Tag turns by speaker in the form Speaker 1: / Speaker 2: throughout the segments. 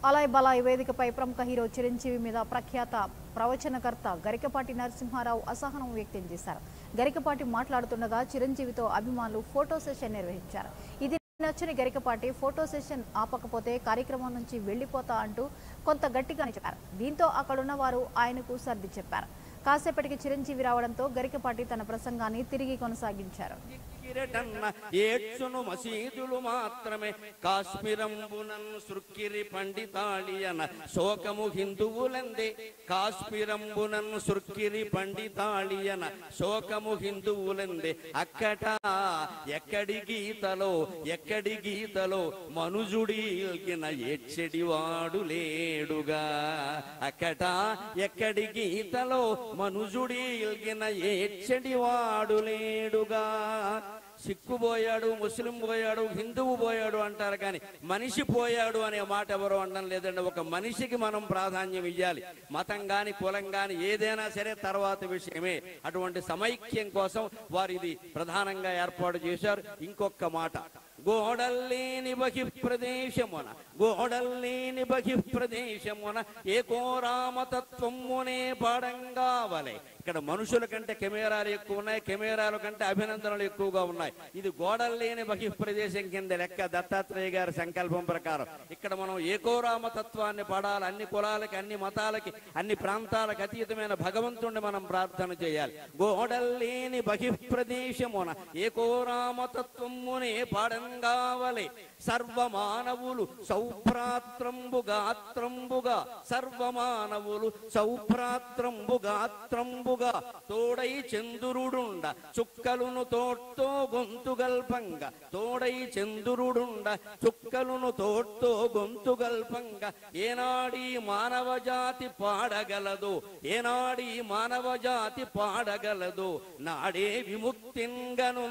Speaker 1: అలాయ్ బలాయ్ వేదికపై ప్రముఖ హీరో చిరంజీవి మీద ప్రఖ్యాత ప్రవచనకర్త గరికపాటి నరసింహారావు అసహనం వ్యక్తం చేశారు గరికపాటి మాట్లాడుతుండగా చిరంజీవితో అభిమానులు ఫోటో సెషన్ నిర్వహించారు ఇది నచ్చని గరికపాటి ఫోటో సెషన్ ఆపకపోతే కార్యక్రమం నుంచి వెళ్లిపోతా అంటూ కొంత గట్టిగానే చెప్పారు దీంతో అక్కడున్న వారు ఆయనకు సర్ది చెప్పారు కాసేపటికి చిరంజీవి రావడంతో గరికపాటి తన ప్రసంగాన్ని తిరిగి కొనసాగించారు
Speaker 2: కిరటన్న ఏడ్చును మసీదులు మాత్రమే కాశ్మీరంబునన్ సృక్కిరి పండితాళియన శోకము హిందువులందే కాశ్మీరంబునన్ సృక్కిరి పండితాళియన శోకము హిందువులందే అక్కట ఎక్కడి గీతలో ఎక్కడి గీతలో మనుజుడి ఇల్గిన ఏడ్చెడివాడు లేడుగా అక్కట ఎక్కడి గీతలో మనుజుడి ఇల్గిన ఏడ్చెడివాడు లేడుగా సిక్కు పోయాడు ముస్లిం పోయాడు హిందువు పోయాడు అంటారు కానీ మనిషి పోయాడు అనే మాట ఎవరు అనడం లేదండి ఒక మనిషికి మనం ప్రాధాన్యం ఇవ్వాలి మతం గాని కులం గాని ఏదైనా సరే తర్వాత విషయమే అటువంటి సమైక్యం కోసం వారు ఇది ప్రధానంగా ఏర్పాటు చేశారు ఇంకొక మాట గోడల్లేని బహి ప్రదేశమున గోడల్లేని బహి ప్రదేశమున ఏకో రామతత్వమునే పాడంగావలే ఇక్కడ మనుషుల కంటే కెమెరాలు ఎక్కువ ఉన్నాయి కెమెరాల కంటే అభినందనలు ఎక్కువగా ఉన్నాయి ఇది గోడల్లేని బహి ప్రదేశం కింద లెక్క దత్తాత్రేయ గారి సంకల్పం ప్రకారం ఇక్కడ మనం ఏకోరామతత్వాన్ని పడాలి అన్ని కులాలకి అన్ని మతాలకి అన్ని ప్రాంతాలకు అతీతమైన భగవంతుణ్ణి మనం ప్రార్థన చేయాలి గోడల్లేని బహి ప్రదేశమున ఏకోరామతత్వమునే పాడంగావలే సర్వమానవులు సౌభ్రాత్రంబుగాత్రంబుగా సర్వమానవులు సౌభ్రాత్రంబుగాత్రంబుగా తోడై చంద్రుడుండ చుక్కలును తోడ్తో గొంతుగల్పంగా తోడై చంద్రుడుండ చుక్కలును తోడ్తో గొంతుగల్పంగా ఏనాడీ మానవ జాతి పాడగలదు ఏనాడీ మానవ జాతి పాడగలదు నాడే విముక్తింగను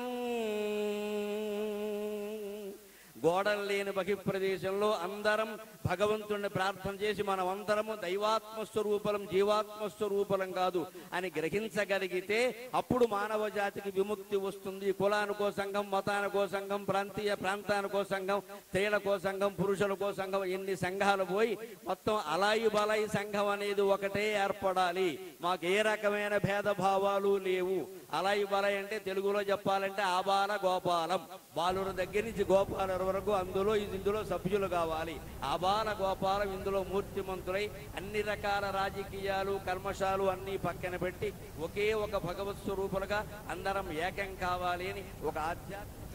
Speaker 2: గోడలు లేని బహి ప్రదేశంలో అందరం భగవంతుణ్ణి ప్రార్థన చేసి మనం అందరము దైవాత్మ స్వరూపలం జీవాత్మ స్వరూపలం కాదు అని గ్రహించగలిగితే అప్పుడు మానవ జాతికి విముక్తి వస్తుంది కులానికో సంఘం మతానికో సంఘం ప్రాంతీయ ప్రాంతానికో సంఘం స్త్రీలకో సంఘం పురుషులకో సంఘం ఎన్ని సంఘాలు పోయి మొత్తం అలాయి బలాయి సంఘం అనేది ఒకటే ఏర్పడాలి మాకు ఏ రకమైన భేదభావాలు లేవు అలాయి బలాయి అంటే తెలుగులో చెప్పాలంటే ఆబాల గోపాలం బాలుర దగ్గర నుంచి గోపాల వరకు అందులో ఇందులో సభ్యులు కావాలి ఆబాల గోపాలం ఇందులో మూర్తిమంతులై అన్ని రకాల రాజకీయాలు కర్మశాలు అన్ని పక్కన పెట్టి ఒకే ఒక భగవత్ స్వరూపులుగా అందరం ఏకం కావాలి అని ఒక ఆధ్యాత్మిక